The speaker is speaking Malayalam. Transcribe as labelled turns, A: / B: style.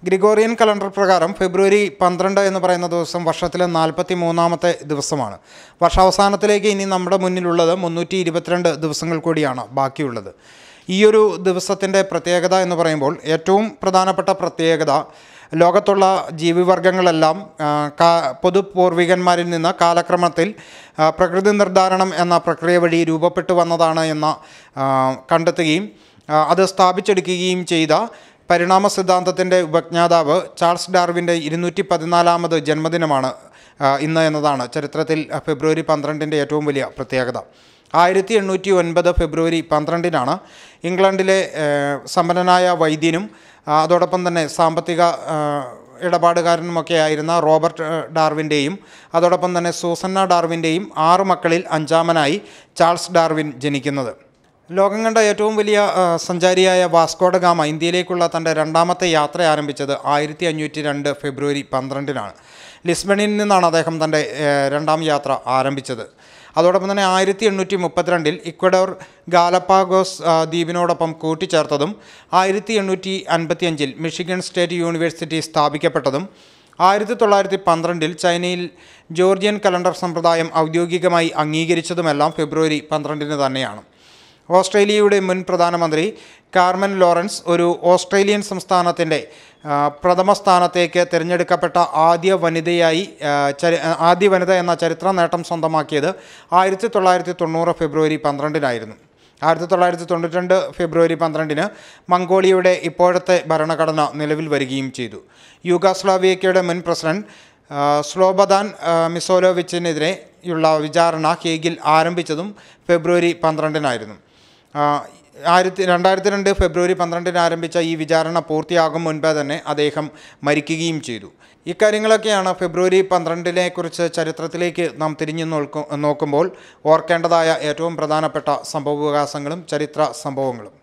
A: ഗ്രിഗോറിയൻ കലണ്ടർ പ്രകാരം ഫെബ്രുവരി പന്ത്രണ്ട് എന്ന് പറയുന്ന ദിവസം വർഷത്തിലെ നാൽപ്പത്തി മൂന്നാമത്തെ ദിവസമാണ് വർഷാവസാനത്തിലേക്ക് ഇനി നമ്മുടെ മുന്നിലുള്ളത് മുന്നൂറ്റി ഇരുപത്തിരണ്ട് ദിവസങ്ങൾ കൂടിയാണ് ബാക്കിയുള്ളത് ഈയൊരു ദിവസത്തിൻ്റെ പ്രത്യേകത എന്ന് പറയുമ്പോൾ ഏറ്റവും പ്രധാനപ്പെട്ട പ്രത്യേകത ലോകത്തുള്ള ജീവിവർഗങ്ങളെല്ലാം ആ, കാ- പൊതു പൂർവികന്മാരിൽ നിന്ന് കാലക്രമത്തിൽ ആ, പ്രകൃതി നിർദ്ധാരണം എന്ന പ്രക്രിയ വഴി രൂപപ്പെട്ടു വന്നതാണ് എന്ന ആ, കണ്ടെത്തുകയും ആ, അത് സ്ഥാപിച്ചെടുക്കുകയും ചെയ്ത പരിണാമ സിദ്ധാന്തത്തിൻ്റെ ഉപജ്ഞാതാവ് ചാൾസ് ഡാർവിൻ്റെ ഇരുന്നൂറ്റി പതിനാലാമത് ജന്മദിനമാണ് ആ, ഇന്ന് എന്നതാണ് ചരിത്രത്തിൽ ഫെബ്രുവരി പന്ത്രണ്ടിൻ്റെ ഏറ്റവും വലിയ പ്രത്യേകത ആയിരത്തി എണ്ണൂറ്റി ഒൻപത് ഫെബ്രുവരി പന്ത്രണ്ടിനാണ് ഇംഗ്ലണ്ടിലെ ഏഹ്, സമ്പന്നനായ വൈദ്യനും ആ, അതോടൊപ്പം തന്നെ സാമ്പത്തിക ആ, ഇടപാടുകാരനുമൊക്കെ ആയിരുന്ന റോബർട്ട് ഏഹ്, ഡാർവിൻ്റെയും അതോടൊപ്പം തന്നെ സൂസന്ന ഡാർവിൻ്റെയും ആറ് മക്കളിൽ അഞ്ചാമനായി ചാൾസ് ഡാർവിൻ ജനിക്കുന്നത് ലോകം കണ്ട ഏറ്റവും വലിയ ആ, സഞ്ചാരിയായ വാസ്കോഡ ഗാമ ഇന്ത്യയിലേക്കുള്ള തൻ്റെ രണ്ടാമത്തെ യാത്ര ആരംഭിച്ചത് ആയിരത്തി അഞ്ഞൂറ്റി രണ്ട് ഫെബ്രുവരി പന്ത്രണ്ടിനാണ് ലിസ്ബണിൽ നിന്നാണ് അദ്ദേഹം തൻ്റെ ഏ, രണ്ടാം യാത്ര ആരംഭിച്ചത് അതോടൊപ്പം തന്നെ ആയിരത്തി എണ്ണൂറ്റി മുപ്പത്തിരണ്ടിൽ ഇക്വഡോർ ഗാലപ്പാഗോസ് ആ, ദ്വീപിനോടൊപ്പം കൂട്ടിച്ചേർത്തതും ആയിരത്തി എണ്ണൂറ്റി അൻപത്തിയഞ്ചിൽ മിഷിഗൺ സ്റ്റേറ്റ് യൂണിവേഴ്സിറ്റി സ്ഥാപിക്കപ്പെട്ടതും ആയിരത്തി തൊള്ളായിരത്തി പന്ത്രണ്ടിൽ ചൈനയിൽ ജോർജിയൻ കലണ്ടർ സമ്പ്രദായം ഔദ്യോഗികമായി അംഗീകരിച്ചതുമെല്ലാം ഫെബ്രുവരി പന്ത്രണ്ടിന് തന്നെയാണ് ഓസ്ട്രേലിയയുടെ മുൻ പ്രധാനമന്ത്രി കാർമൻ ലോറൻസ് ഒരു ഓസ്ട്രേലിയൻ സംസ്ഥാനത്തിൻ്റെ ആ, പ്രഥമ സ്ഥാനത്തേക്ക് തിരഞ്ഞെടുക്കപ്പെട്ട ആദ്യ വനിതയായി ആ, ചരി- ആ, ആദ്യ വനിത എന്ന ചരിത്ര നേട്ടം സ്വന്തമാക്കിയത് ആയിരത്തി തൊള്ളായിരത്തി തൊണ്ണൂറ് ഫെബ്രുവരി പന്ത്രണ്ടിനായിരുന്നു ആയിരത്തി തൊള്ളായിരത്തി തൊണ്ണൂറ്റി രണ്ട് ഫെബ്രുവരി പന്ത്രണ്ടിന് മംഗോളിയയുടെ ഇപ്പോഴത്തെ ഭരണഘടന നിലവിൽ വരികയും ചെയ്തു യുഗാസ്ലാവിയക്കയുടെ മുൻ പ്രസിഡന്റ് ആ, സ്ലോബദാൻ ആ, മിസോലോവിച്ചിനെതിരെയുള്ള വിചാരണ ഹേഗിൽ ആരംഭിച്ചതും ഫെബ്രുവരി പന്ത്രണ്ടിനായിരുന്നു ആ, ആയിരത്തി രണ്ടായിരത്തി രണ്ട് ഫെബ്രുവരി പന്ത്രണ്ടിന് ആരംഭിച്ച ഈ വിചാരണ പൂർത്തിയാകും മുൻപേ തന്നെ അദ്ദേഹം മരിക്കുകയും ചെയ്തു ഇക്കാര്യങ്ങളൊക്കെയാണ് ഫെബ്രുവരി പന്ത്രണ്ടിനെ കുറിച്ച് ചരിത്രത്തിലേക്ക് നാം തിരിഞ്ഞു നോക്കും നോക്കുമ്പോൾ ഓർക്കേണ്ടതായ ഏറ്റവും പ്രധാനപ്പെട്ട സംഭവവികാസങ്ങളും ചരിത്ര സംഭവങ്ങളും